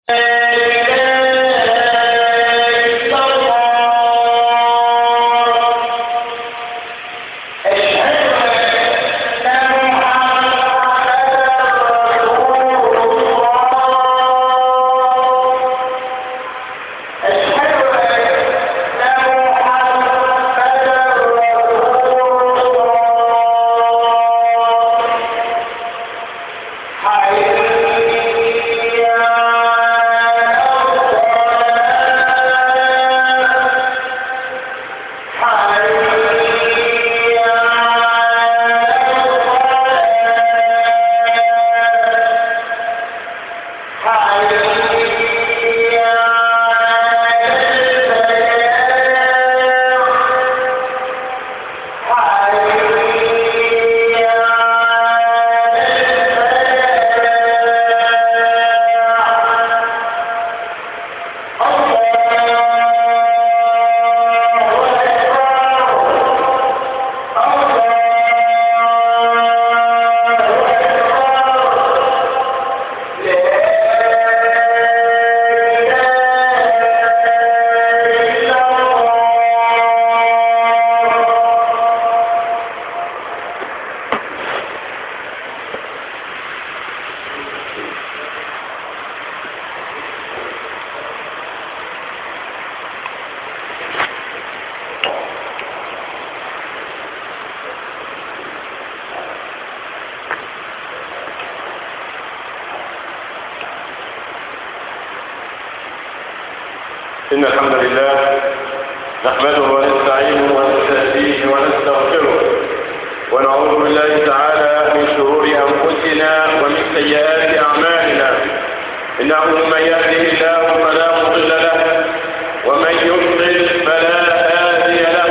إن الحمد لله نحمده ونستعينه ونستهديه ونستغفره ونعوذ بالله تعالى من شرور أنفسنا ومن سيئات أعمالنا إنه من يهده الله فلا مضل له ومن يضلل فلا هادي له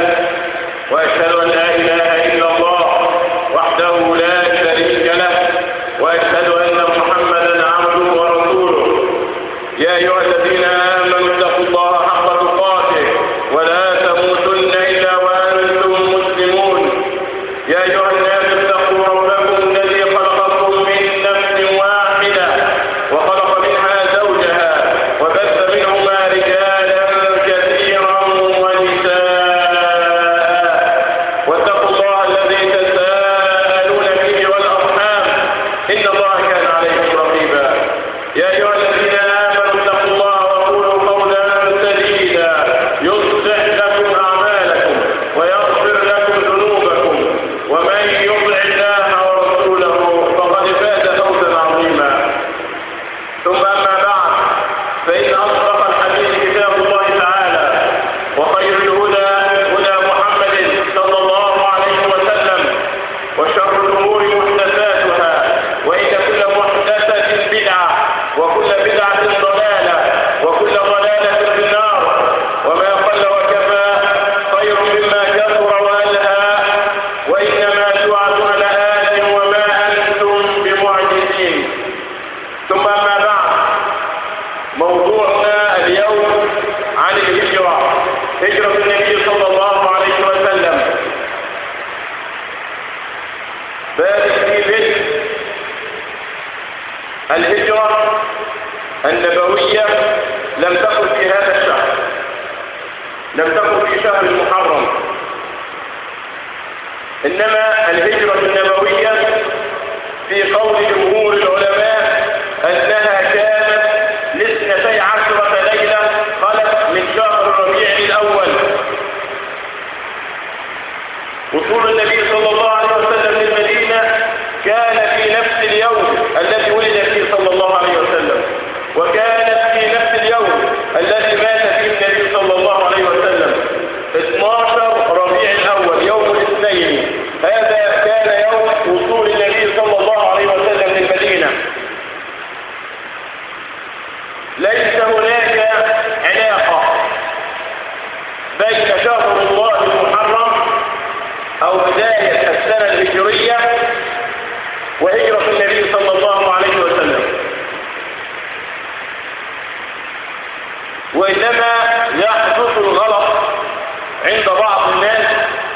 وأشهد أن لا إله إلا الله وحده لا شريك له وأشهد أن محمدا عبده ورسوله يا أيها الذين آمنوا اتقوا الله حق تقاته ولا تموتن إلا وأنتم مسلمون يا أيها الناس اتقوا ربكم الذي خلقكم من نفس واحدة وخلق منها زوجها وبث منهما رجالا كثيرا ونساء واتقوا الله الذي تساءلون به والأرحام إن الله كان عليكم رقيبا يا أيها الذين آمنوا اتقوا الله وقولوا قولا سديدا يصلح لكم أعمالكم ويغفر لكم ذنوبكم ومن يطع الله ورسوله فقد فاز فوزا عظيما ثم أما بعد فإن أصدق الحديث كتاب الله تعالى وخير الهدى هدى محمد صلى الله عليه وسلم وشر الأمور محدثاتها وإن كل محدثة بدعة وكل بدعة ضلالة وكل ضلالة في النار وما قل وكفى خير مما كثر وألهى وإنما توعدون لآت وما أنتم بمعجزين ثم أما بعد موضوعنا اليوم عن الهجرة هجرة النبي صلى الله عليه وسلم باب في ذكر الهجرة النبوية لم تكن في هذا الشهر لم تكن في شهر المحرم إنما الهجرة النبوية في قول جمهور العلماء أنها كانت لاثنتي عشرة ليلة خلت من شهر الربيع الأول وصول النبي صلى الله عليه وسلم للمدينة كان في نفس اليوم الذي ولد فيه صلى الله عليه وسلم وكانت في نفس اليوم الذي مات فيه النبي صلى الله عليه وسلم 12 ربيع الأول يوم الاثنين هذا كان يوم وصول النبي صلى الله عليه وسلم للمدينة ليس هناك علاقة بين شهر الله المحرم أو بداية السنة الهجرية وهجرة النبي صلى الله عليه وسلم وإنما يحدث الغلط عند بعض الناس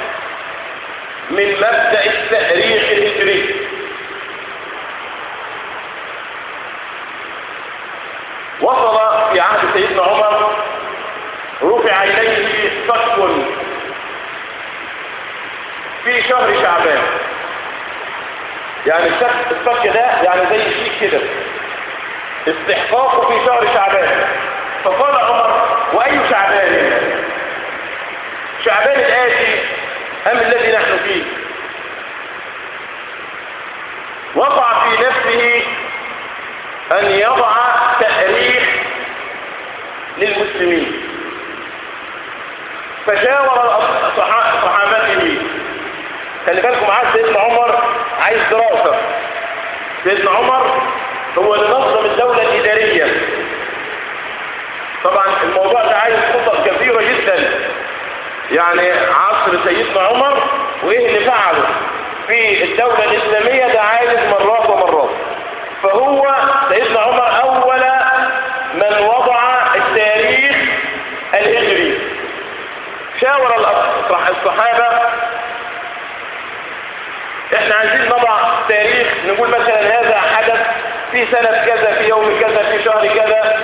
من مبدأ التأريخ الهجري وصل في عهد سيدنا عمر رفع إليه صك في شهر شعبان يعني الصك الصك ده يعني زي شيء كده استحقاقه في شهر شعبان فقال عمر وأي شعبان شعبان الآتي أم الذي نحن فيه وقع في نفسه أن يضع تأريخ للمسلمين فشاور صحابته خلي بالكم عايز سيدنا عمر عايز دراسة سيدنا عمر هو اللي نظم الدولة الإدارية طبعا الموضوع ده عايز خطط كثيرة جدا يعني عصر سيدنا عمر وايه اللي فعله في الدولة الإسلامية ده عايز مرات ومرات فهو سيدنا عمر أول من وضع التاريخ الهجري شاور الصحابة احنا عايزين نضع تاريخ نقول مثلا هذا حدث في سنة كذا في يوم كذا في شهر كذا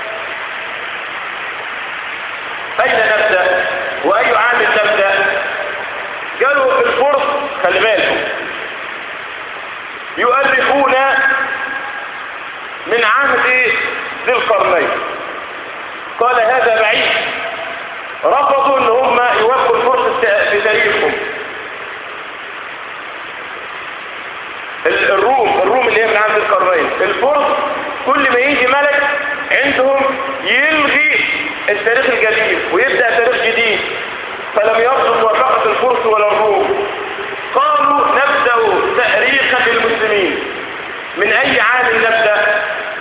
أين نبدأ وأي عام نبدأ قالوا في الفرس خلي بالكم يؤرخون من عهد ذي القرنين قال هذا بعيد رفضوا ان هم يوفوا الفرس في تاريخهم الروم الروم اللي هي من عهد القرنين الفرس كل ما يجي ملك عندهم يلغي التاريخ القديم ويبدأ تاريخ جديد فلم يرضوا موافقة الفرس ولا الروم قالوا نبدأ تأريخا للمسلمين من أي عام نبدأ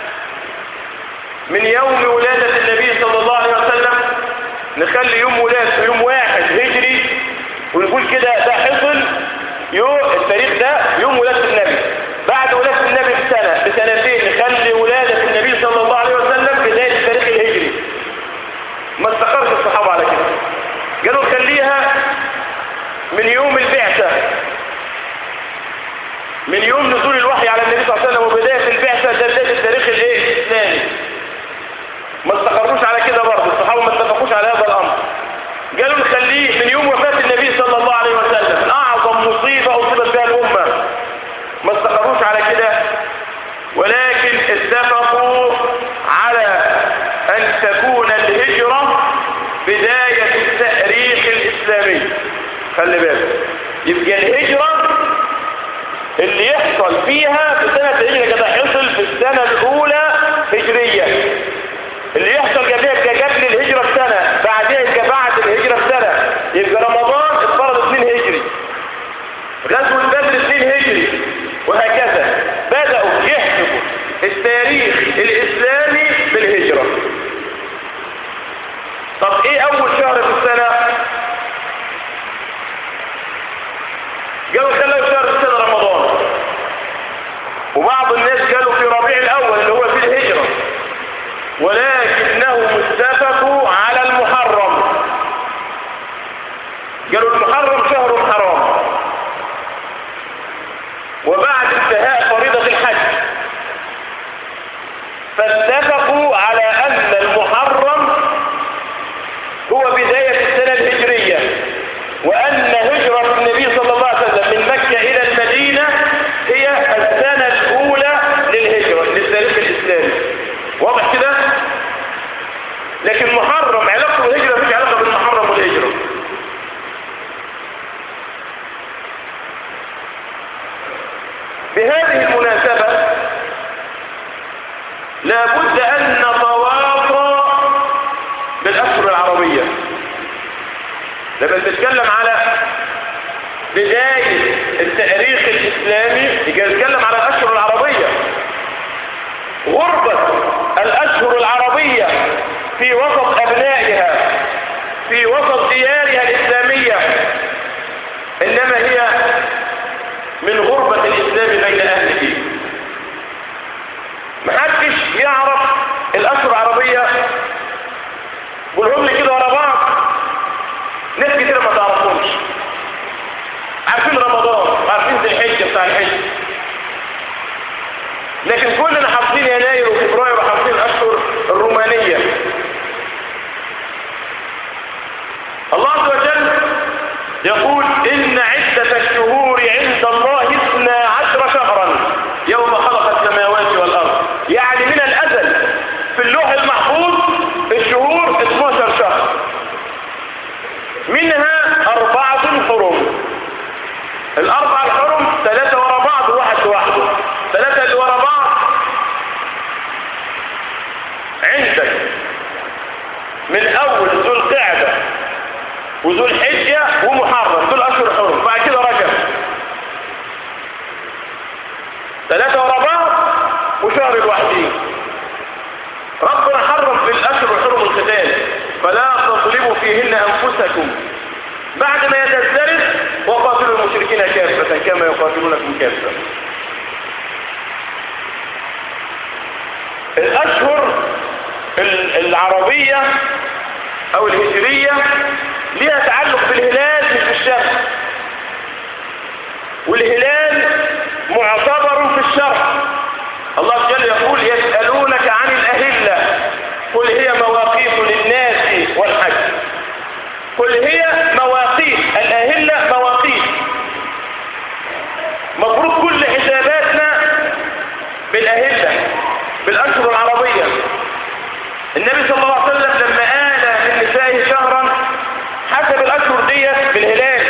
من يوم ولادة النبي صلى الله عليه وسلم نخلي يوم ولادة يوم واحد هجري ونقول كده ده حصل يوم التاريخ ده يوم ولادة النبي بعد ولادة النبي بسنة بسنتين نخلي ولادة النبي صلى الله عليه وسلم بداية التاريخ الهجري ما استقرش الصحابة على كده قالوا نخليها من يوم البعثة من يوم نزول الوحي على النبي صلى الله عليه وسلم وبداية البعثة ده بداية التاريخ الايه الاسلامي ما استقروش على كده برضه الصحابة ما اتفقوش على هذا الامر قالوا نخليه من يوم وفاة النبي صلى الله عليه وسلم اعظم مصيبة اصيبت بها الامة ما استقروش على كده ولكن اتفقوا على ان تكون الهجرة بداية التأريخ الاسلامي خلي بالك يبقى الهجرة اللي يحصل فيها في سنة الهجرة كده حصل في السنة الاولى هجرية اللي يحصل قبلها يبقى قبل الهجرة بسنة بعدها يبقى بعد الهجرة بسنة يبقى رمضان اتفرض اثنين هجري غزوة بدر اثنين هجري وهكذا بدأوا يحسبوا التاريخ الإسلامي بالهجرة طب ايه أول شهر في السنة قالوا خلوا شهر في السنة رمضان وبعض الناس قالوا في ربيع الأول اللي هو في الهجرة ولكنهم اتفقوا على المحرم قالوا المحرم شهر حرام وبعد انتهاء فريضة الحج فاتفقوا على أن المحرم هو بداية السنة الهجرية وأن هجرة النبي صلى الله عليه وسلم من مكة إلى المدينة هي السنة الأولى للهجرة للتاريخ الإسلامي واضح كده لكن محرم علاقته بالهجرة مفيش علاقة بالمحرم والهجرة بهذه المناسبة لابد أن نتواصى بالأشهر العربية لما نتكلم على بداية التاريخ الإسلامي يجي نتكلم على الأشهر العربية غربة الأشهر العربية في وسط أبنائها في وسط ديارها الإسلامية إنما هي من غربة الإسلام بين أهله محدش يعرف الأشهر العربية قولهم لي كده ورا بعض ناس كتير ما تعرفهمش عارفين رمضان عارفين زي الحجة بتاع الحج لكن كلنا حافظين يناير وفبراير وحافظين اشهر عند الله اثنا عشر شهرا يوم خلق السماوات والأرض يعني من الأزل في اللوح المحفوظ الشهور 12 شهر منها أربعة حرم الأربعة الحرم ثلاثة ورا بعض وواحد لوحده ثلاثة اللي ورا بعض عندك من أول ذو القعدة وذو الحجة ومحرم دول أشهر حرم بعد كده رجب ثلاثة ورا بعض وشهر الوحدين ربنا حرم في الأشهر الحرم القتال فلا تظلموا فيهن أنفسكم بعد ما يتزرد وقاتلوا المشركين كافة كما يقاتلونكم كافة الأشهر العربية أو الهجرية ليها تعلق بالهلال مش بالشمس والهلال معتبر في الشرع الله جل يقول يسألونك عن الأهلة قل هي مواقيت للناس والحج قل هي مواقيت الأهلة مواقيت مفروض كل حساباتنا بالأهلة بالأشهر العربية النبي صلى الله عليه وسلم لما آل من نسائه شهرا حسب الأشهر ديت بالهلال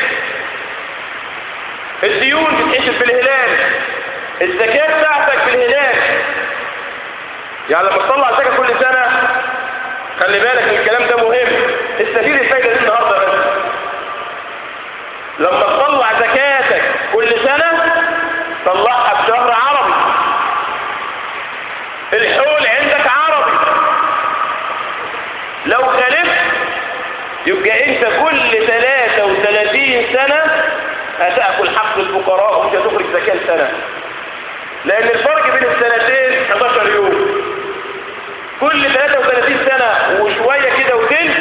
الديون تتحسب بالهلال الزكاة بتاعتك بالهلال يعني لما تطلع زكاة كل سنة خلي بالك الكلام ده مهم استفيد الفايدة دي النهاردة بس لما تطلع زكاتك كل سنة طلعها بشهر عربي الحول عندك عربي لو خالفت يبقى انت كل 33 سنة هتأكل حق الفقراء ومش هتخرج زكاة سنة لأن الفرق بين السنتين 11 يوم كل 33 سنة وشوية كده وتلت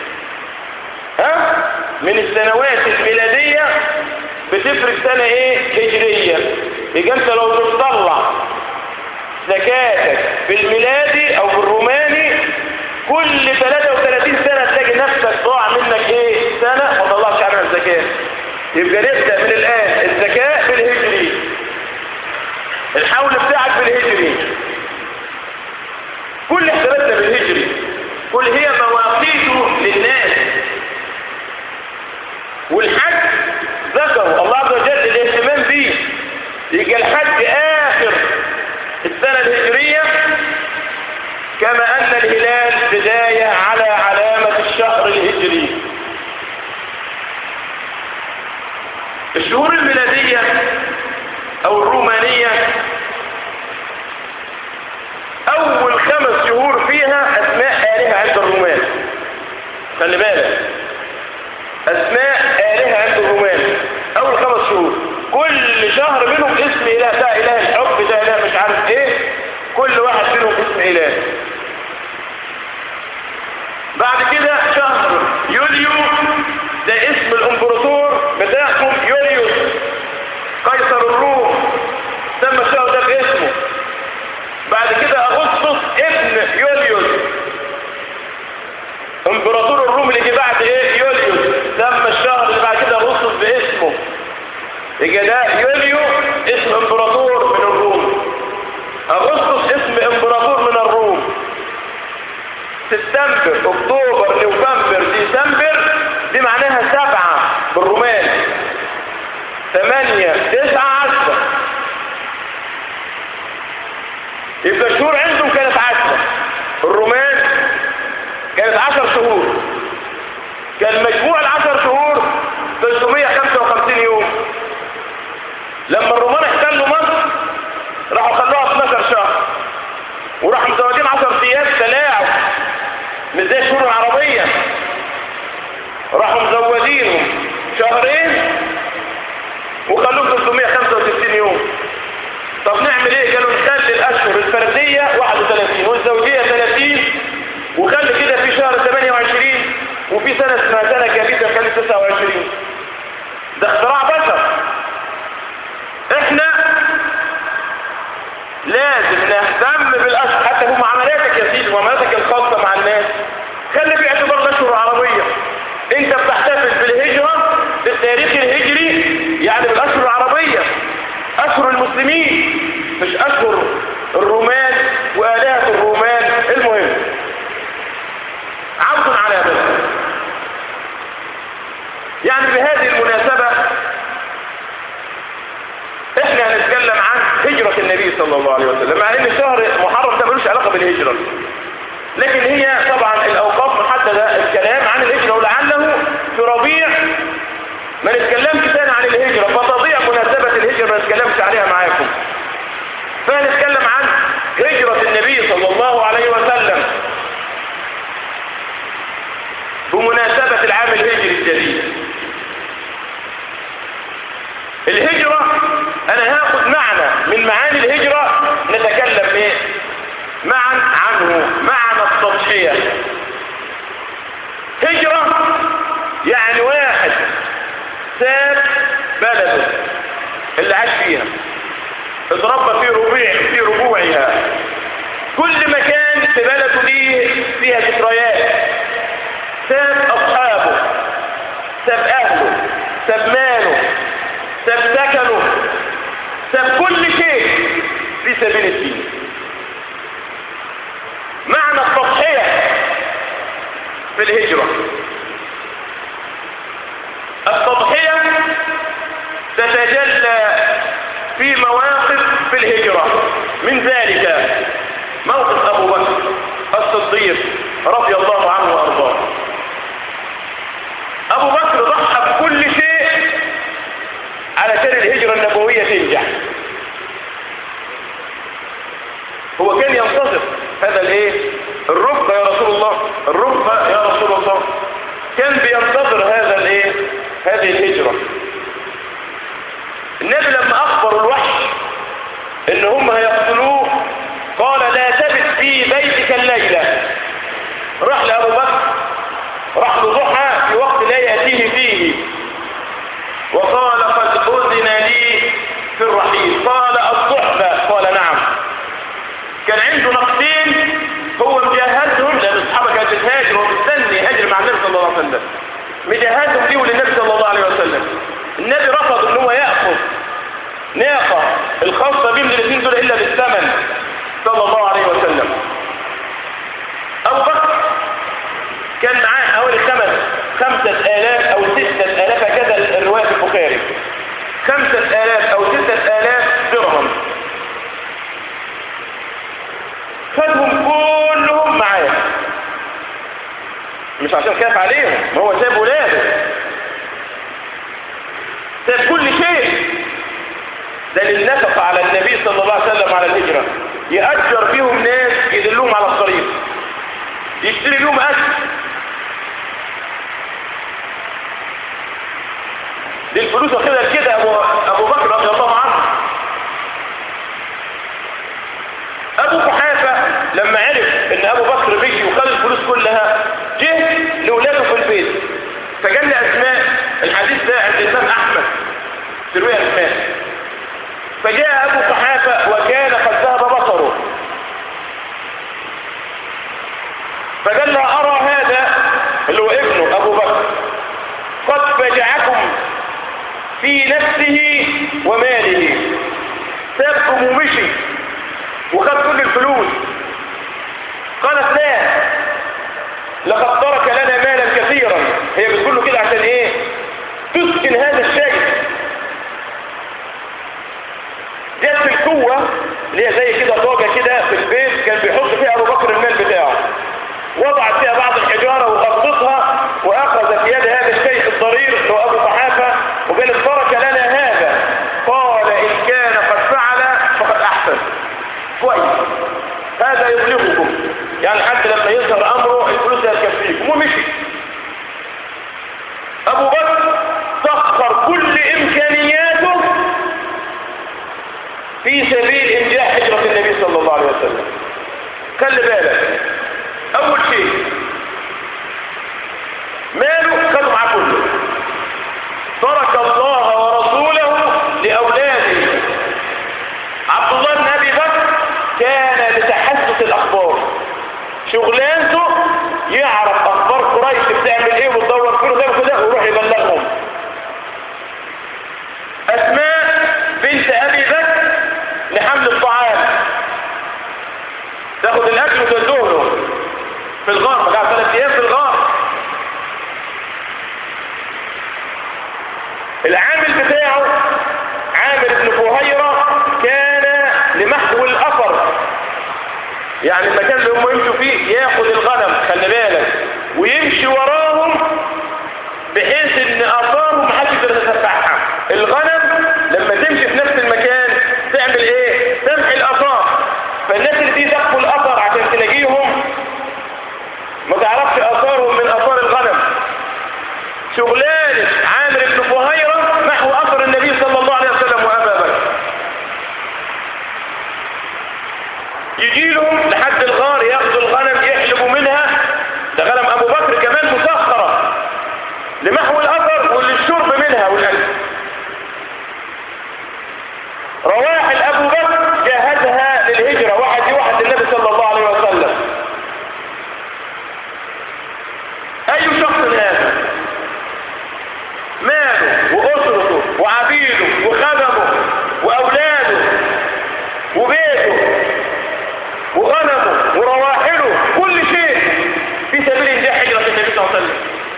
ها من السنوات الميلادية بتفرق سنة ايه هجرية يبقى انت لو بتطلع زكاتك بالميلادي او بالروماني كل 33 سنة تلاقي نفسك ضاع منك ايه سنة ما طلعش عنها الزكاة يبقى نبدأ من الآن الزكاة بالهجري الحول بتاعك بالهجري كل حساباتنا بالهجري كل هي مواقيت للناس والحج ذكروا الله عز وجل الاهتمام به يبقى الحج آخر السنة الهجرية كما أن الهلال بداية على علامة الشهر الهجري الشهور الميلادية أو الرومانية أول خمس شهور فيها أسماء آلهة عند الرومان خلي بالك أسماء آلهة عند الرومان أول خمس شهور كل شهر منهم اسم إله ده إله الحب ده إله مش عارف إيه كل واحد منهم اسم إله بعد كده شهر يوليو ده اسم الامبراطور بتاعهم يوليوس قيصر الروم سمى الشهر ده باسمه بعد كده اغسطس ابن يوليوس امبراطور الروم اللي جه بعد ايه يوليوس سمى الشهر اللي بعد كده اغسطس باسمه يبقى ده يوليو اسم امبراطور من الروم اغسطس اسم امبراطور من الروم سبتمبر اكتوبر نوفمبر ديسمبر دي معناها سبعة بالرومان ثمانية تسعة عشرة يبقى الشهور عندهم كانت عشرة الرومان كانت عشر شهور كان مجموع العشر شهور 355 يوم لما الرومان احتلوا مصر راحوا خلوها 12 شهر وراحوا مزودين 10 ايام تلاعب مش زي الشهور العربية راحوا مزودينهم شهرين وخلوهم 365 يوم طب نعمل ايه قالوا نخلي الاشهر الفردية 31 والزوجية 30 وخلي كده في شهر 28 وفي سنة اسمها سنة جديدة خلي 29 ده اختراع بشر احنا لازم نهتم بالاشهر حتى في معاملاتك يا سيدي معاملاتك الخاصة مع الناس خلي في اعتبار الاشهر العربية انت بتحتفل بالهجرة بالتاريخ الهجري يعني بالاشهر العربية أشهر المسلمين مش أشهر الرومان وآلهة الرومان المهم عبد على بدر يعني بهذه المناسبة احنا هنتكلم عن هجرة النبي صلى الله عليه وسلم مع ان شهر محرم ده ملوش علاقة بالهجرة لكن هي طبعا الاوقات محددة الكلام عن الهجرة ولعله في ربيع ما نتكلمش تاني عن الهجرة فتضيع مناسبة الهجرة ما نتكلمش عليها معاكم فهنتكلم عن هجرة النبي صلى الله عليه وسلم بمناسبة العام الهجري الجديد الهجرة انا هاخد معنى من معاني الهجرة نتكلم ايه معا عنه معنى التضحية هجرة يعني واحد ساب بلده اللي عاش فيها اتربى في ربيع في ربوعها كل مكان في بلده ليه فيها ذكريات ساب اصحابه ساب اهله ساب ماله ساب سكنه ساب كل شيء في سبيل الدين معنى التضحية في الهجرة التضحية تتجلى في مواقف في الهجرة من ذلك موقف أبو بكر الصديق رضي الله عنه وأرضاه أبو بكر ضحى بكل شيء علشان الهجرة النبوية تنجح هو كان ينتظر هذا الايه الركبة يا رسول الله الركبة يا رسول الله كان بينتظر هذا الايه هذه الهجرة النبي لما اخبر الوحش ان هم هيقتلوه قال لا تبت في بيتك الليلة راح لأبو بكر راح لضحى في وقت لا يأتيه فيه وقال قد أذن لي في الرحيل قال الصحبة قال نعم كان عنده نقدين هو مجهزهم لأن الصحابة كانت تهاجر ومستني يهاجر مع النبي صلى الله عليه وسلم مجهزهم ليه وللنبي صلى الله عليه وسلم النبي رفض ان هو يأخذ ناقة الخاصة بيه من الاثنين دول إلا بالثمن صلى الله عليه وسلم أبو بكر كان معاه حوالي خمس خمسة آلاف أو ستة آلاف هكذا الرواية في البخاري خمسة آلاف أو ستة آلاف درهم خدهم كلهم معاه مش عشان خاف عليهم ما هو ساب ولاده ساب كل شيء ده للنفقة على النبي صلى الله عليه وسلم على الهجرة يأجر فيهم ناس يدلوهم على الطريق يشتري لهم أكل دي الفلوس واخدها كده أبو, أبو بكر رضي الله عنه أبو قحافة لما عرف إن أبو بكر بيجي وخد الفلوس كلها جه لولاده في البيت فقال لي أسماء الحديث ده عند الإمام أحمد في رواية أسماء فجاء أبو قحافة وكان قد ذهب بصره فقال لها أرى هذا اللي هو ابنه أبو بكر قد فجعكم في نفسه وماله سابكم ومشي وخد كل الفلوس قالت لا لقد ترك لنا مالا كثيرا هي بتقول له كده عشان ايه تسكن هذا الشيء جت القوة اللي هي زي كده ضوجة كده في البيت كان بيحط فيها ابو بكر المال بتاعه وضعت فيها بعض الحجارة وغطتها واخذت يد هذا الشيخ الضرير اللي هو ابو صحافة وقالت ترك لنا هذا قال ان كان قد فعل فقد احسن كويس هذا يبلغكم يعني حتى لما يظهر امره الفلوس هتكفيكم ومشي ابو بكر سخر كل امكانياته في سبيل انجاح هجرة النبي صلى الله عليه وسلم خلي بالك اول شيء ماله خدوا معاه كله ترك الله ورسوله لاولاده عبد الله بن ابي بكر كان لتحسس الاخبار شغلانته يعرف اخبار قريش بتعمل ايه وتدور فين وده وكده ويروح يبلغهم اسماء بنت ابي بكر الطعام تاخد الاكل وتدوه له في الغار قعد ثلاث ايام في الغار العامل بتاعه عامل بن فهيرة كان لمحو الاثر يعني المكان اللي هم يمشوا فيه ياخد الغنم خلي بالك ويمشي وراهم بحيث ان اثارهم محدش يقدر يتتبعها الغنم لما تمشي في نفس المكان تعمل ايه تمحي الاثار فالناس اللي دي تخفوا الاثر عشان تلاقيهم ما تعرفش اثارهم من اثار الغنم شغلانه عامر بن فهيره محو اثر النبي صلى الله عليه وسلم وابا بكر يجي لهم لحد الغار ياخدوا الغنم يحلبوا منها ده غنم ابو بكر كمان مسخره لمحو الاثر وللشرب منها والاكل رواحل ابو بكر جهزها للهجره واحد يوحد النبي صلى الله عليه وسلم اي شخص هذا ماله واسرته وعبيده وخدمه واولاده وبيته وغنمه ورواحله كل شيء في سبيل انجاح هجره النبي صلى الله عليه وسلم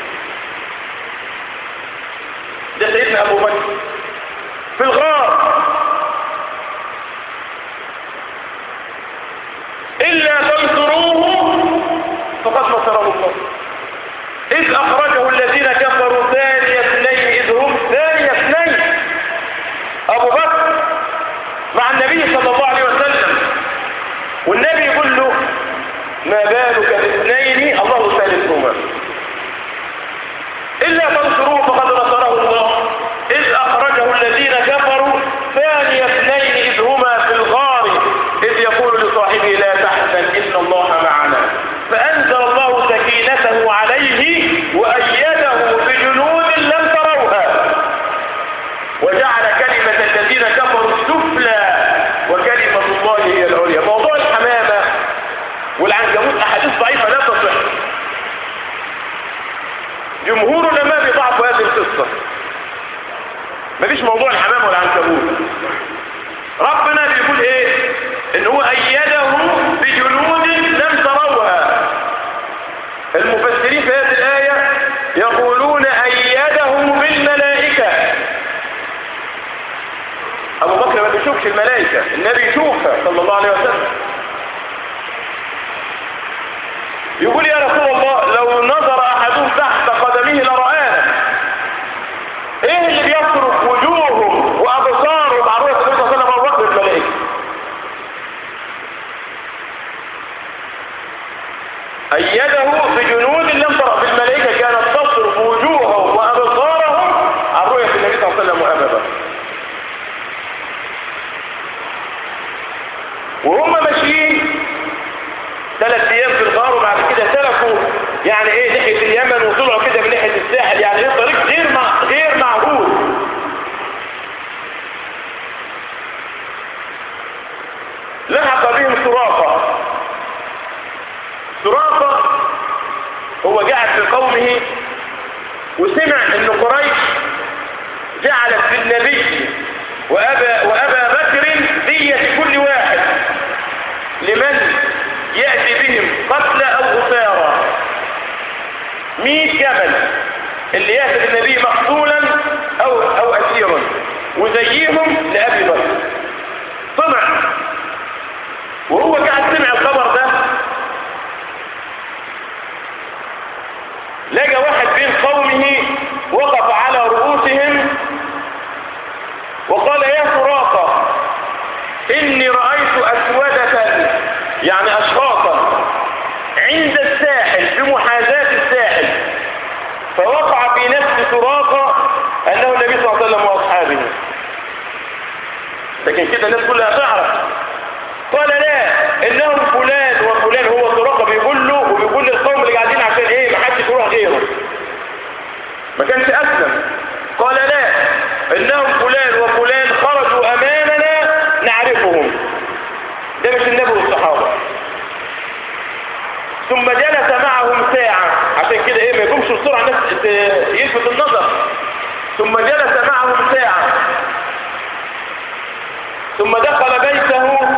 ده سيدنا ابو بكر في الغار الا تنصروه فقد نصره الله اذ اخرجه الذين كفروا ثاني اثنين اذ هم ثاني اثنين ابو بكر مع النبي صلى الله عليه وسلم والنبي يقول له ما بالك باثنين الله ثالثهما إلا تنصروه فقد نصره الله إذ أخرجه الذين كفروا ثاني اثنين إذ هما في الغار إذ يقول لصاحبه لا تحزن إن الله معنا فأنزل الله سكينته عليه وأيده بجنود لم تروها وجعل كلمة الذين كفروا السفلى وكلمة الله هي العليا موضوع الحمامة والعنكبوت أحاديث ضعيفة لا تصح جمهور العلماء بيضعفوا هذه القصة مفيش موضوع الحمام والعنكبوت ربنا بيقول ايه ان هو ايده بجنود لم تروها المفسرين في هذه الآية يقولون ايده بالملائكة ابو بكر ما بيشوفش الملائكة النبي يشوفها صلى الله عليه وسلم يقول يا رسول الله لو نظر احدهم تحت قدمه لرآنا ايه اللي بيصرف وجوههم وابصارهم عن رؤية النبي صلى الله عليه وسلم وقت الملائكة ايده بجنود لم ترى في الملائكة كانت تصرف وجوههم وابصارهم عن رؤية النبي صلى الله عليه وسلم وامامه وهم ماشيين ثلاث ايام في الغار وبعد كده سلكوا يعني ايه ناحيه اليمن وطلعوا كده من ناحيه الساحل يعني ايه طريق غير مع غير معهود لحق بهم سراقه سراقه هو قاعد في قومه وسمع ان قريش جعلت في النبي وابا وابا بكر دية كل واحد لمن يأتي بهم قتل أو غفارا مئة جبل اللي يأتي بالنبي مقتولا أو, أو أسيرا وزيهم لأبي بكر طمع وهو قاعد سمع الخبر ده لقى واحد بين قومه وقف على رؤوسهم وقال يا سراقة إني رأيت أسودة يعني أشخاصا عند الساحل بمحاذاة الساحل فوقع في نفس سراقة أنه النبي صلى الله عليه وسلم وأصحابه لكن كده الناس كلها تعرف قال لا إنهم فلان وفلان هو سراقة بيقول له وبيقول للقوم اللي قاعدين عشان إيه محدش يروح غيره ما كانش أسلم قال لا إنهم فلان وفلان خرجوا أمامنا نعرفهم ده مش النبي والصحابة ثم جلس معهم ساعة عشان كده ايه ما يقومش بسرعة الناس يلفت النظر ثم جلس معهم ساعة ثم دخل بيته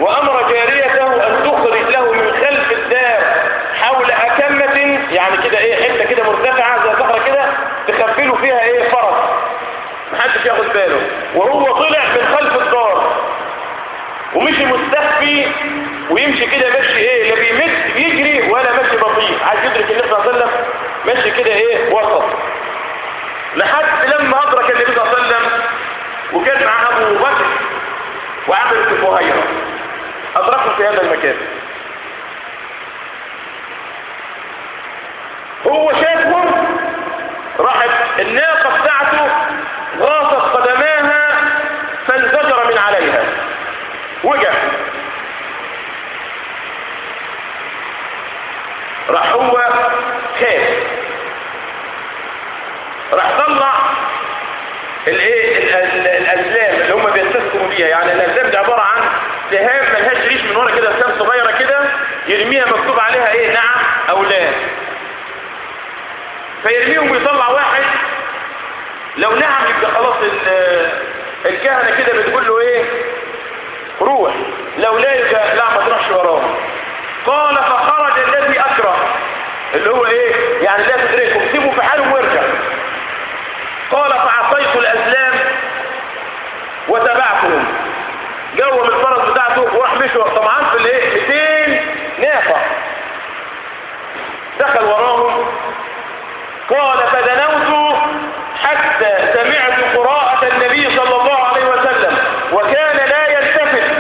وأمر جاريته أن تخرج له من خلف الدار حول أكمة يعني كده إيه حتة كده مرتفعة زي صخرة كده تخبله فيها إيه فرس محدش ياخد باله وهو طلع من خلف الدار ومشي مستخفي ويمشي كده ماشي ايه لا بيمد بيجري ولا ماشي بطيء عايز يدرك النبي صلى الله عليه وسلم ماشي كده ايه وسط لحد لما ادرك النبي صلى الله عليه وسلم وكان معاه ابو بكر وعمر بن فهيره ادركه في هذا المكان هو شافهم راحت الناقه بتاعته غاصت قدماها فانزجر من عليها وجع راح هو خاف راح طلع الايه الازلام اللي هم بيستسكموا بيها يعني الازلام دي عباره عن سهام ملهاش ريش من ورا كده سهام صغيره كده يرميها مكتوب عليها ايه نعم او لا فيرميهم ويطلع واحد لو نعم يبقى خلاص الكهنه كده بتقول له ايه روح لو لا يبقى لا ما تروحش وراه قال فخرج الذي اكره اللي هو ايه يعني لا تدركهم سيبوا في حالهم وارجع قال فعصيت الازلام وتبعتهم جوم الفرس بتاعته وراح مشوا طبعا في الايه 200 ناقه دخل وراهم قال فدنوت حتى سمعت قراءة النبي صلى الله عليه وسلم وكان لا يلتفت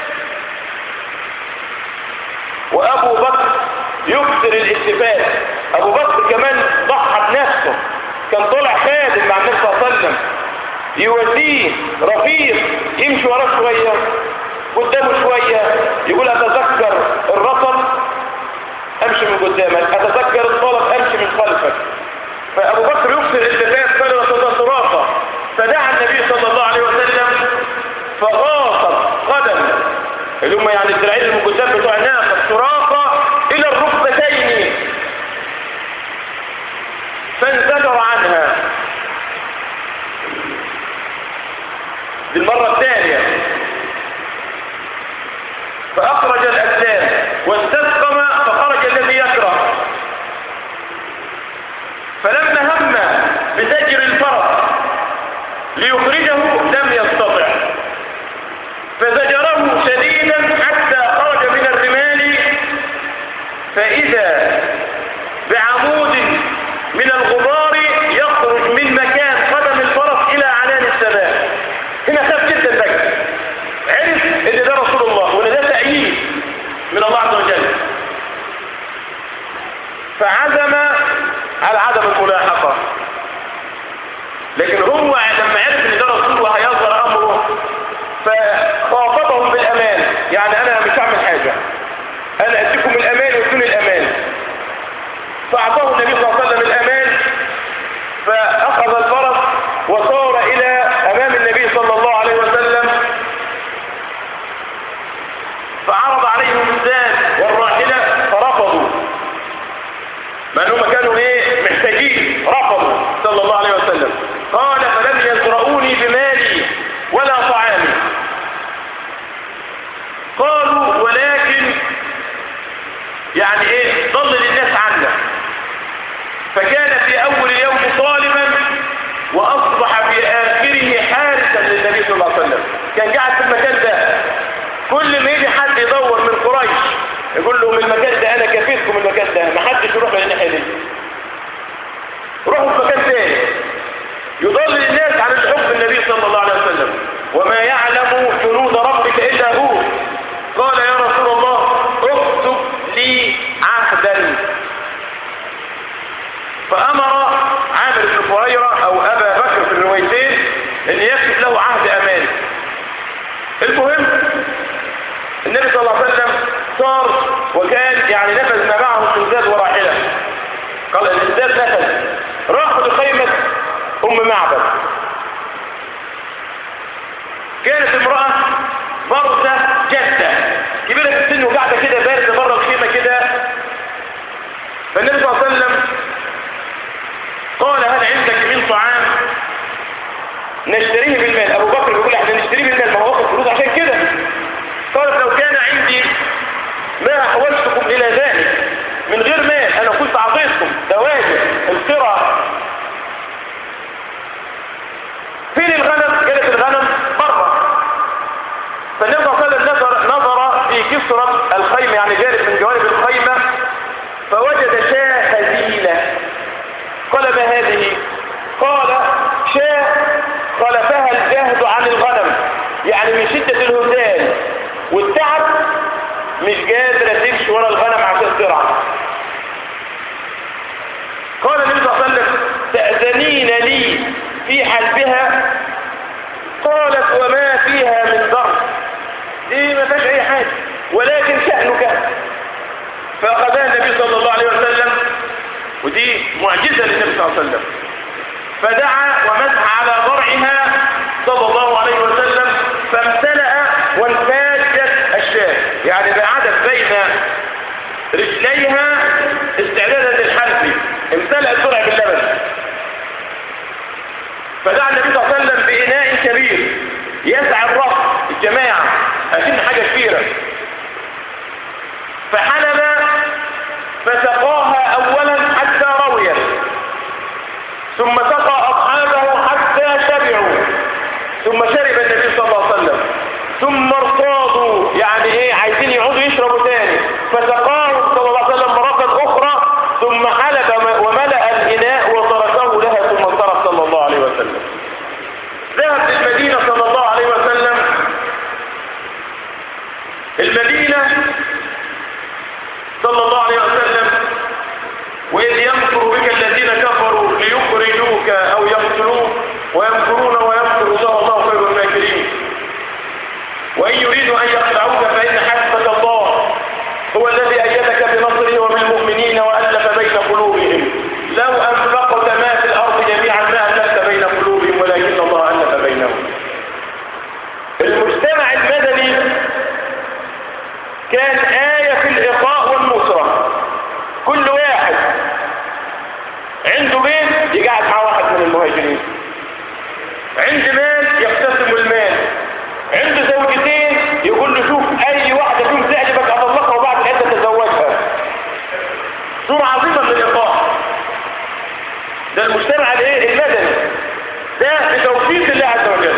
وابو بكر يكثر الالتفات ابو بكر كمان ضحى بنفسه كان طلع خادم مع النبي صلى الله عليه وسلم يوديه رفيق يمشي وراه شويه قدامه شويه يقول اتذكر الرطب امشي من قدامك اتذكر الطلب امشي من خلفك فابو بكر يكثر الالتفات قال رسول صرافه فدعا النبي صلى الله عليه وسلم فغاصت قدم اللي هم يعني الدراعين المقدام بتوع الناقه الصرافه الى الركبتين فانزجر عنها دي المره الثانيه فاخرج الاسلام واستسقم فخرج الذي يكره فلما هم بزجر الفرس ليخرجه لم يستطع فزجره شديدا حتى خرج من الرمال فإذا بعمود من الغبار يخرج من مكان قدم الفرس إلى علان السماء هنا خاف جدا بقى عرف ان ده رسول الله وان ده تأييد من الله عز وجل فعزم على عدم الملاحقة لكن هو لما عرف ان ده رسول وهيظهر امره فخاطبهم بالامان يعني انا مش هعمل حاجة انا اديكم الامان وادوني الامان فاعطاه النبي صلى الله عليه وسلم الامان فاخذ الفرس وصار الى امام النبي صلى الله عليه وسلم فعرض عليهم الزاد والراحلة فرفضوا ما انهم كانوا ايه محتاجين رفضوا صلى الله عليه وسلم قال فلم يزرؤوني بمالي ولا طعامي قالوا ولكن يعني ايه ضلل الناس عنا فكان في اول اليوم طالبا واصبح في اخره حارسا للنبي صلى الله عليه وسلم كان قاعد في المكان ده كل ما يجي حد يدور من قريش يقول لهم المكان ده انا كفيتكم المكان ده ما حدش يروح من الناحيه دي روحوا في مكان تاني يضلل الناس عن حب النبي صلى الله عليه وسلم وما يعلم جنود ربك الا هو قال يا رسول الله اكتب لي عهدا فامر عامر بن فهيره او ابا بكر في الروايتين ان يكتب له عهد امان المهم النبي صلى الله عليه وسلم صار وكان يعني نفذ ما معه سنداد وراحلة قال السنداد نفذ راحوا لخيمة أم معبد كانت امرأة برزة جدة كبيرة في السن وقاعدة كده باردة بره الخيمة كده فالنبي صلى الله عليه وسلم قال هل عندك من طعام نشتريه بالمال ابو بكر بيقول احنا نشتريه بالمال ما هو واخد فلوس عشان كده قالت لو كان عندي ما أحوجتكم إلى ذلك من غير مال أنا كنت أعطيتكم ده واجب القراءة فين الغنم كانت الغنم بره فالنبي صلى الله عليه وسلم نظر, نظر في كسرة الخيمة يعني جانب من جوانب الخيمة فوجد شاة هزيلة قال ما هذه قال شاة خلفها الجهد عن الغنم يعني من شدة الهزال والتعب مش قادرة تمشي ورا الغنم عشان ترعى قال النبي صلى الله عليه وسلم تأذنين لي في حلبها قالت وما فيها من ضرب دي ما فيهاش اي حاجة ولكن شأنك فأخذها النبي صلى الله عليه وسلم ودي معجزة للنبي صلى الله عليه وسلم فدعا ومسح على ضرعها صلى الله عليه وسلم فامتلأ وانفاجت الشاة يعني بعدت بين رجليها استعدادا للحلب امتلأ الضرع باللبن فدعا النبي صلى الله عليه وسلم بإناء كبير يسعى الرفض الجماعة أكن حاجة كبيرة فحلب فسقاها أولا حتى رويت ثم سقى أصحابه حتى شبعوا ثم شرب النبي صلى الله عليه وسلم ثم ارتاضوا يعني ايه عايزين يعودوا يشربوا تاني فسقاه صلى الله عليه وسلم مرة أخرى ثم حلب وملأ الإناء وتركه لها ثم انصرف صلى الله عليه وسلم ذهب للمدينة صلى الله عليه وسلم المدينة صلى الله عليه وسلم وإذ يمكر بك الذين كفروا ليخرجوك أو يقتلوك ويمكرون ويمكر الله الله خير الماكرين وإن يريدوا أن يخدعوك فإن حسبك الله هو الذي أيدك بنصره وبالمؤمنين وألف بين قلوبهم لو أنفقت ما في الأرض جميعا ما ألفت بين قلوبهم ولكن الله ألف بينهم المجتمع المدني كان آية في الإخاء والنصرة كل واحد عنده بيت يقعد مع واحد من المهاجرين عنده مال يقتسم المال عنده زوجتين يقول له شوف اي واحدة فيهم تعجبك اطلقها وبعد العدة تزوجها صورة عظيمة من الايقاع ده المجتمع الايه المدني ده بتوفيق الله عز وجل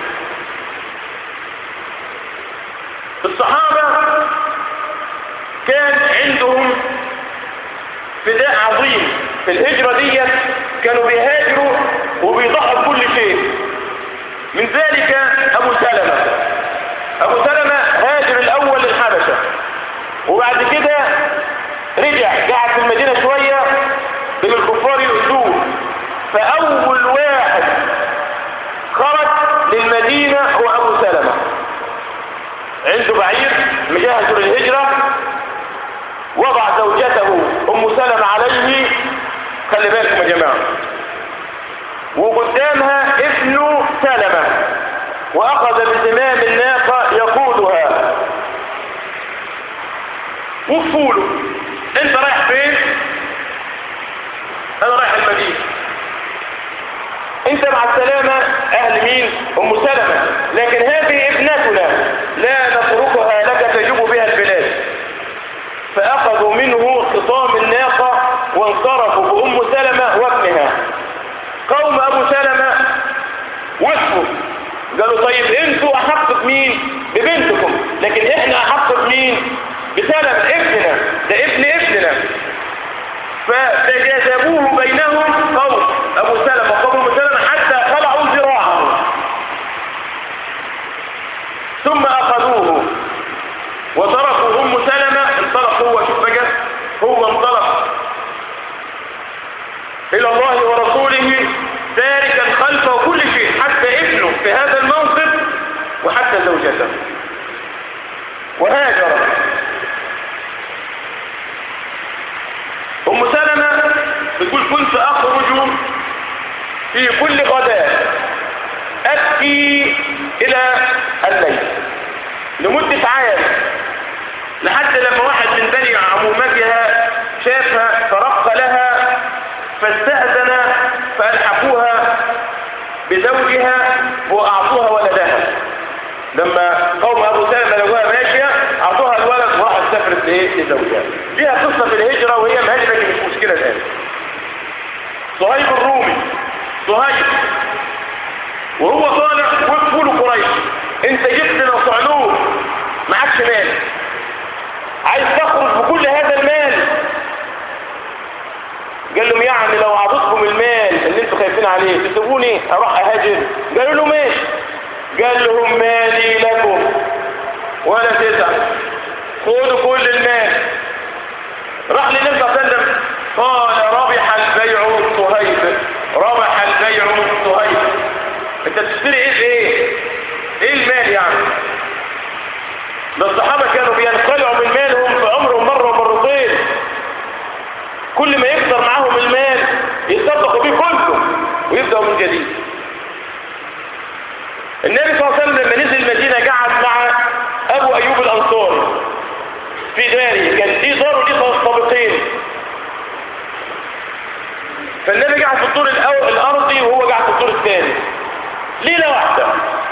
الصحابة كان عندهم فداء عظيم في الهجرة دي كانوا بيهاجروا وبيضحوا بكل شيء من ذلك أبو سلمة أبو سلمة هاجر الأول للحبشة وبعد كده رجع قعد في المدينة شوية بين الكفار يؤذوه فأول واحد خرج للمدينة هو أبو سلمة عنده بعير مجهز للهجرة وضع زوجته أم سلمة عليه خلي بالكم يا جماعة وقدامها ابن سلمة وأخذ بزمام الناقة يقودها وقفوا له انت رايح فين انا رايح المدينة انت مع السلامة اهل مين ام سلمة لكن هذه ابنتنا لا نتركها لك تجوب بها البلاد فاخذوا منه خطام الناقة وانصرفوا بام سلمة وابنها قوم ابو سلمة وقفوا قالوا طيب انتوا احق بمين ببنتكم لكن احنا احق بمين بسلم ابننا ده ابن ابننا فتجاذبوه بينهم قوم ابو سلمة وقوم ابو سلمة حتى خلعوا ذراعه ثم اخذوه وتركوا ام سلمة انطلق هو شوف بقى هو انطلق الى الله ورسوله تاركا خلفه كل شيء حتى ابنه في هذا الموقف وحتى زوجته وهاجر ام سلمة بتقول كنت اخرج في كل غداء ابكي الى الليل لمدة عام لحد لما واحد من بني عمومتها شافها فرق لها فاستأذن فألحقوها بزوجها وأعطوها ولدها لما قوم أبو سلمة لقوها ماشية أعطوها لايه لزوجها ليها قصه في الهجره وهي مهاجره لكن مش مشكله الان صهيب الرومي صهيب وهو طالع وقفوا له قريش انت جبت لنا صعلوك معكش مال عايز تخرج بكل هذا المال قال لهم يعني لو اعطيتكم المال اللي انتوا خايفين عليه تسيبوني اروح اهاجر قالوا له ماشي قال لهم مالي لكم ولا تزعل خدوا كل المال راح للنبي صلى الله عليه وسلم قال ربح البيع صهيب ربح البيع صهيب انت تشتري ايه ايه ايه المال يعني ده الصحابة كانوا بينقلعوا من مالهم في عمرهم مرة ومرتين كل ما يكثر معاهم المال يتصدقوا بيه كله ويبدأوا من جديد النبي صلى الله عليه وسلم لما نزل المدينة قعد مع أبو أيوب الأنصاري في داري كان دي دار ودي طابقين فالنبي قاعد في الدور الأو- الأرضي وهو قاعد في الدور الثاني ليلة واحدة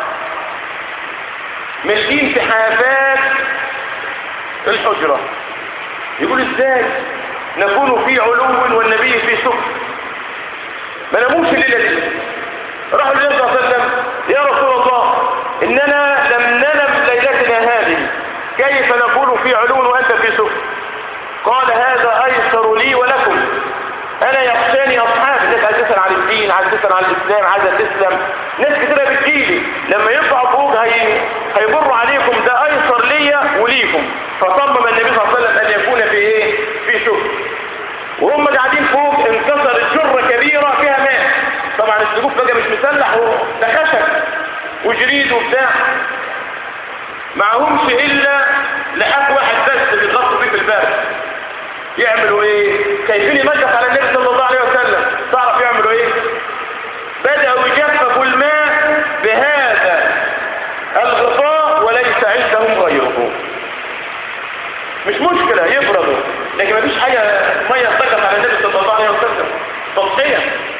ماشيين في حافات الحجرة يقول ازاي نكون في علو والنبي في سفل ما نموش الليلة دي راحوا للنبي صلى الله عليه وسلم يا رسول الله إننا لم ننم ليلتنا هذه كيف نكون في علو وأنت في سفل قال هذا أيسر لي ولكم أنا يخشاني أصحابي الناس عايز تسأل عن الدين عايز تسأل عن الإسلام عايزة تسلم ناس كتيرة بتجيلي لما يطلع فوق هي... هيمروا عليكم ده أيسر ليا وليكم فصمم النبي صلى الله عليه وسلم أن يكون في إيه؟ في شكر وهم قاعدين فوق انكسرت جرة كبيرة فيها ماء طبعا السقوف بقى مش مسلح ده خشب وجريد وبتاع معهمش إلا لحاف واحد بس بيتغطوا فيه في الباب يعملوا ايه خايفين يمجح على النبي صلى الله عليه وسلم تعرف يعملوا ايه بدأوا يجففوا الماء بهذا الغطاء وليس عندهم غيره مش مشكلة يبردوا لكن مفيش حاجة مية سقط على النبي صلى الله عليه وسلم تضحية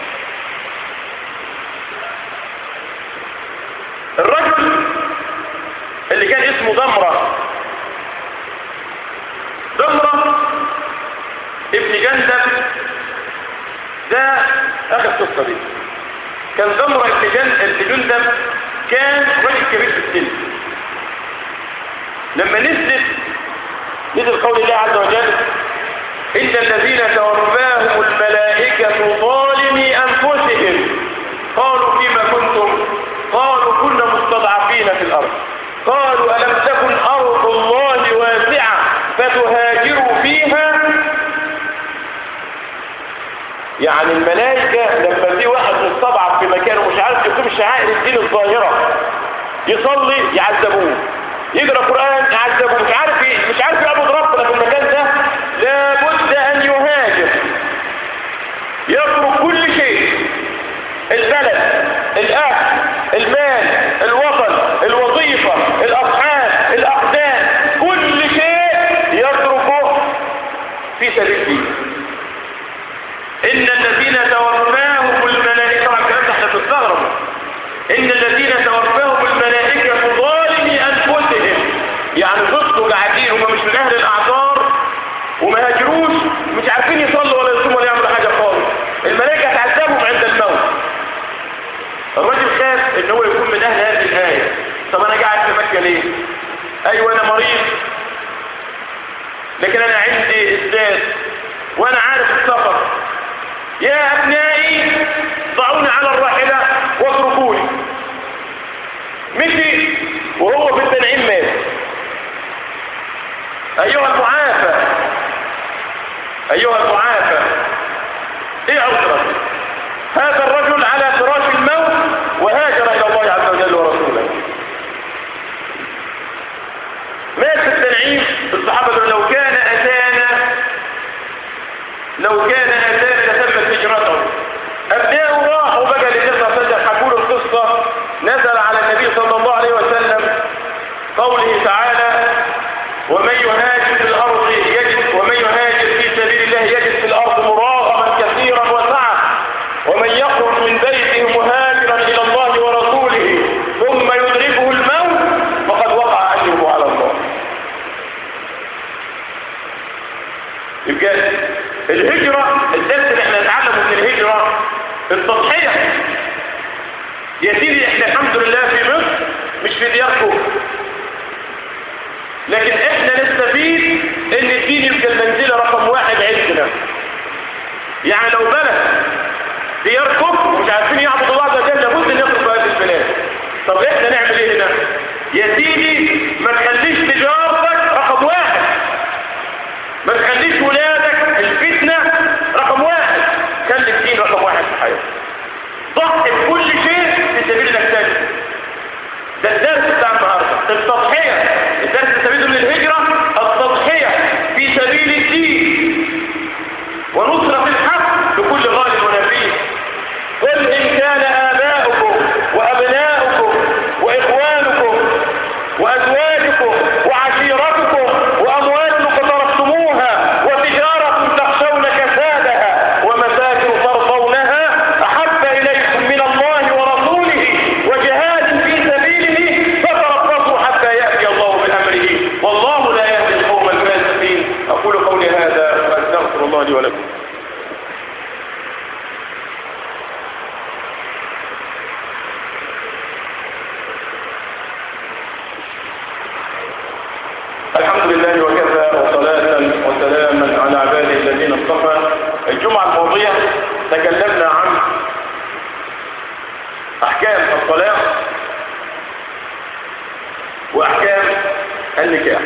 الرجل اللي كان اسمه ضمرة ضمرة ابن جندب ده اخر القصه دي كان ضمرة ابن جن- ابن جندب كان راجل كبير في السن لما نزلت نزل قول الله عز وجل إن الذين توفاهم الملائكة ظالمي أنفسهم قالوا فيما كنتم قالوا كنا مستضعفين في الأرض قالوا ألم تكن أرض الله واسعة فتهاجروا فيها يعني الملائكة لما في واحد مستضعف في مكانه مش عارف يقيم شعائر الدين الظاهرة يصلي يعذبوه يقرأ قرآن يعذبوه مش عارف ايه مش عارف يعبد ربنا في المكان ده لابد أن يهاجر يترك كل شيء البلد الأهل المال الوطن الوظيفة الأصحاب الأقدام كل شيء يتركه في سبيل الله إن الذين توفاهم الملائكة طبعا الكلام ده احنا بنستغرب إن الذين توفاهم الملائكة ظالمي أنفسهم يعني ضدوا قاعدين هم مش من أهل الأعذار وما هاجروش مش عارفين يصلوا ولا يصوموا ولا يعملوا حاجة خالص الملائكة تعذبهم عند الموت الراجل خاف ان هو يكون من اهل هذه الآية طب انا قاعد في مكة ليه ايوه انا مريض لكن انا عندي ازداد وانا عارف السفر يا ابنائي ضعوني على الراحلة واتركوني مشي وهو في التنعيم مات ايها المعافى ايها المعافى ايه عذرك هذا الرجل على فراش الموت وهاجر الى الله عز وجل ورسوله مات في التنعيم الصحابة قالوا لو كان أتانا لو كان أتانا لتمت هجرته أبناءه راحوا بقى للنبي صلى الله عليه وسلم حكوا له القصة نزل على النبي صلى الله عليه وسلم قوله تعالى ومن يهاجر في الأرض يجد ومن يهاجر في سبيل الله يجد في الأرض مراغما كثيرا وسعة ومن يخرج من بيته مهاجرا إلى الله ورسوله ثم يدركه الموت فقد وقع أجره على الله الهجرة الدرس اللي احنا نتعلمه من الهجرة التضحية يا سيدي احنا الحمد لله في مصر مش في دياركم لكن احنا نستفيد ان الدين يبقى المنزلة رقم واحد عندنا يعني لو بلد دياركم مش عارفين يعبدوا الله عز وجل لابد ان يخرجوا هذه البلاد طب احنا نعمل ايه هنا يا سيدي ما تخليش تجارتك رقم واحد ما تخليش ولادك الفتنة رقم واحد خلي الدين رقم واحد في حياتك ضحي بكل شيء في سبيل انك تجد ده الدرس بتاع النهارده التضحية الدرس السبيل من الهجرة التضحية في سبيل الدين ونصرة الحق بكل غالب ونفيس قل إن كان آباؤكم وأبناؤكم وإخوانكم وأزواجكم وعشيرتكم وأموال اقترفتموها وتجارة تخشون كسادها ومساكن ترضونها أحب إليكم من الله ورسوله وجهاد في سبيله فتربصوا حتى يأتي الله بأمره والله لا يهدي القوم الفاسقين أقول قولي هذا وأستغفر الله لي ولكم الحمد لله وكفى وصلاة وسلاما على عباده الذين اصطفى الجمعة الماضية تكلمنا عن أحكام الصلاة وأحكام النكاح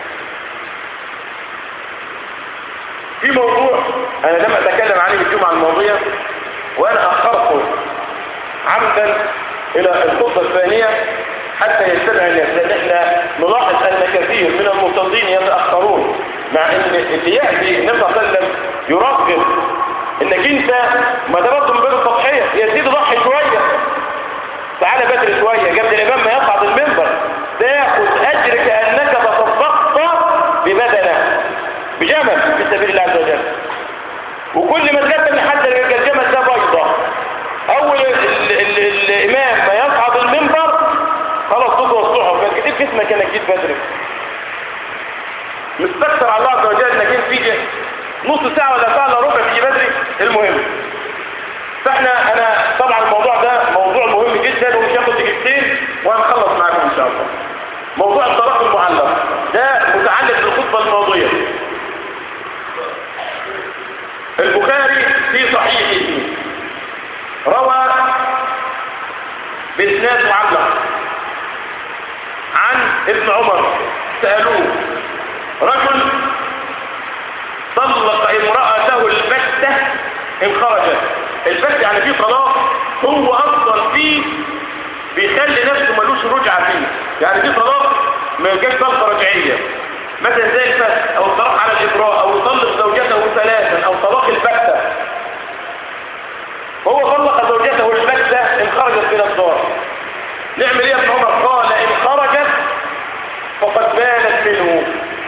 في موضوع أنا لم أتكلم عليه الجمعة الماضية وأنا أخرته عمدا إلى الخطبة الثانية حتى يتبع الناس لأن احنا نلاحظ أن كثير من المصلين يتأخرون مع أن اللي يأتي النبي صلى الله عليه وسلم يرغب انك انت ما ده برضه من باب التضحية يا سيدي ضحي شوية تعالى بدري شوية قبل الإمام ما يصعد المنبر تاخد أجر كأنك تصدقت ببدنه بجمل في سبيل الله عز وجل وكل ما تقدم لحد يبقى الجمل ده بيضة أول ال ال ال الإمام ما يصعد المنبر خلاص تضوى الصحف كان كتير جسمك انك جيت بدري مستكتر على الله عز وجل انك انت تيجي نص ساعة ولا ساعة الا ربع تيجي بدري المهم فاحنا انا طبعا الموضوع ده موضوع مهم جدا ومش هاخد دقيقتين وهنخلص معاكم ان شاء الله موضوع الطلاق المعلق ده متعلق بالخطبة الماضية البخاري في صحيحه روى بإسناد معلق عن ابن عمر سألوه رجل طلق امرأته البتة ان خرجت البتة يعني فيه طلاق هو اصلا فيه بيخلي نفسه ملوش رجعة فيه يعني فيه طلاق ما يبقاش طلقة رجعية مثلا زي الفتح او الطلاق على الاجراء او يطلق زوجته ثلاثا او طلاق البتة هو طلق زوجته البتة ان خرجت من الدار نعمل ايه يا ابن عمر قال ان خرجت فقد بانت منه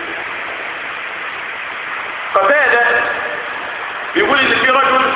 قتادة بيقول ان في رجل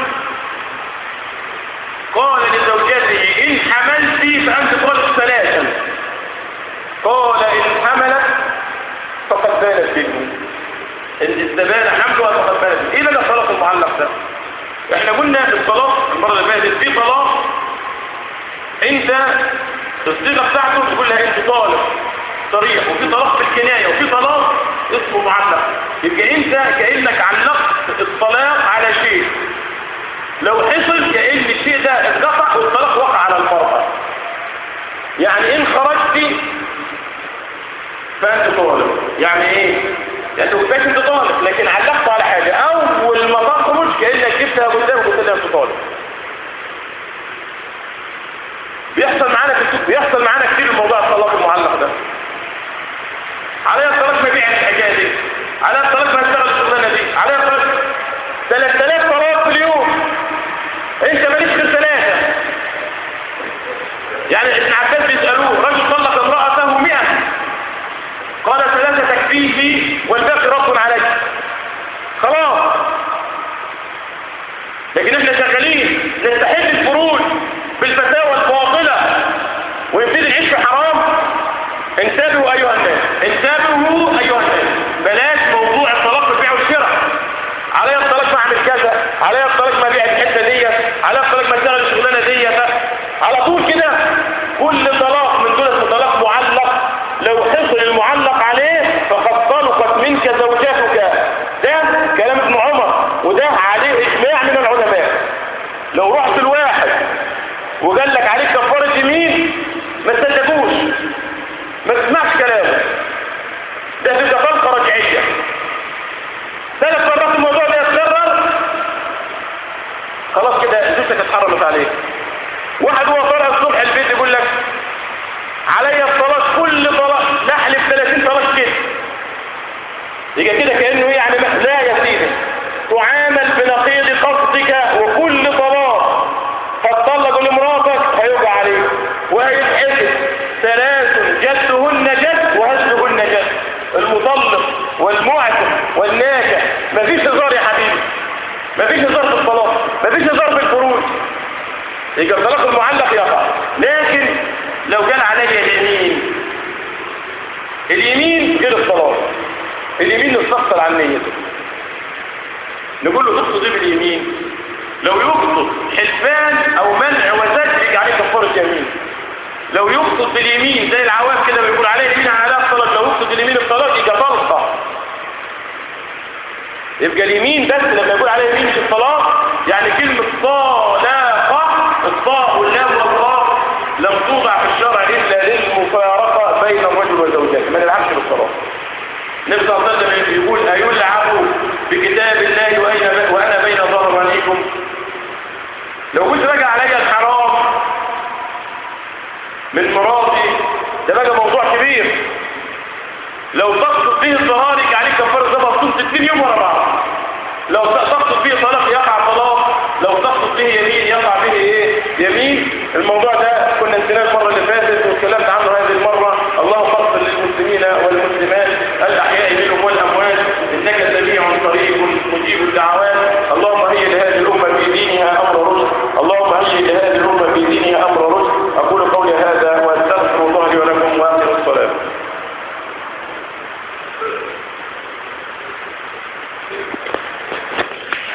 قال لزوجته ان حملت فانت طلق ثلاثا قال ان حملت فقد بانت منه ان استبان حملها فقد بانت منه ايه ده الطلاق المعلق ده احنا قلنا الطلاق المره اللي فاتت في طلاق انت الصيغه بتاعته تقول لها انت طالق صريح وفي طلاق في الكنايه وفي طلاق اسمه معلق يبقى انت كانك علقت الطلاق على شيء لو حصل كان الشيء ده اتقطع والطلاق وقع على المراه يعني ان خرجت فانت طالق يعني ايه يعني ما كنتش انت طالق لكن علقت على حاجه اول ما تخرج كانك جبتها قدامك وقلت لها انت طالق بيحصل معانا كتير بيحصل معانا كتير الموضوع الطلاق المعلق ده عليا الطلاق ما بيع الحكايه دي عليا الطلاق ما اشتغل الشغلانه دي عليا الطلاق 3000 طلاق في اليوم انت ماليش غير ثلاثه يعني ابن عباس بيسالوه رجل طلق امراته 100 قال ثلاثه تكفيه والباقي رب عليك خلاص لكن احنا شغالين نستحل الفروج بالفتاوى الباطله ونبتدي نعيش في حرام انتبهوا ايها الناس انتبهوا ايها الناس بلاش موضوع الطلاق بالبيع والشراء علي عليا الطلاق ما بيع الحته ديت عليا الطلاق ما اشتغل الشغلانه ديت على طول كده كل طلاق من دول طلاق معلق لو حصل المعلق عليه فقد طلقت منك زوجتك ده كلام ابن عمر وده عليه اجماع من العلماء لو رحت الواحد وقال لك عليك كفاره يمين ما تصدقوش ما تسمعش كلامه ده تبقى طلقه رجعيه ثلاث مرات الموضوع ده يتكرر خلاص كده زوجتك اتحرمت عليك واحد هو طالع الصبح البيت يقول لك عليا الطلاق كل طلاق نحلف 30 طلاق كده يبقى كده كانه يعني لا يا سيدي تعامل بنقيض قصدك وكل طلاق فتطلق لمراتك هيوقع عليك وهيتحسب ثلاث جدهن جد وهزهن جد المطلق والمعتق والناجح مفيش هزار يا حبيبي مفيش هزار في الطلاق مفيش هزار في الفروج يبقى الطلاق المعلق يقع لكن لو جال علي اليمين اليمين غير الطلاق اليمين نستفسر عن نيته نقول له تقصد ايه باليمين لو يقصد حلفان او منع وزج يجي عليه كفاره يمين لو يقصد باليمين زي العوام كده بيقول عليه يمين على الطلاق لو يقصد اليمين الطلاق يبقى طلقه يبقى اليمين بس لما يقول عليه يمين في الطلاق يعني كلمة طلاقة الطاء واللام والطاء لم توضع في الشرع إلا للمفارقة بين الرجل وزوجته ما نلعبش بالطلاق النبي صلى الله عليه وسلم يقول أيلعب بكتاب الله وأين وأنا بين ظهرانيكم لو كنت راجع علي الحرام من مراتي ده بقى موضوع كبير لو تقصد فيه الظهار يجي عليك كفاره زي مصوم 60 يوم ورا بعض لو تقصد فيه طلاق يقع طلاق لو تقصد فيه يمين يقع فيه ايه يمين الموضوع ده كنا نسيناه المره اللي فاتت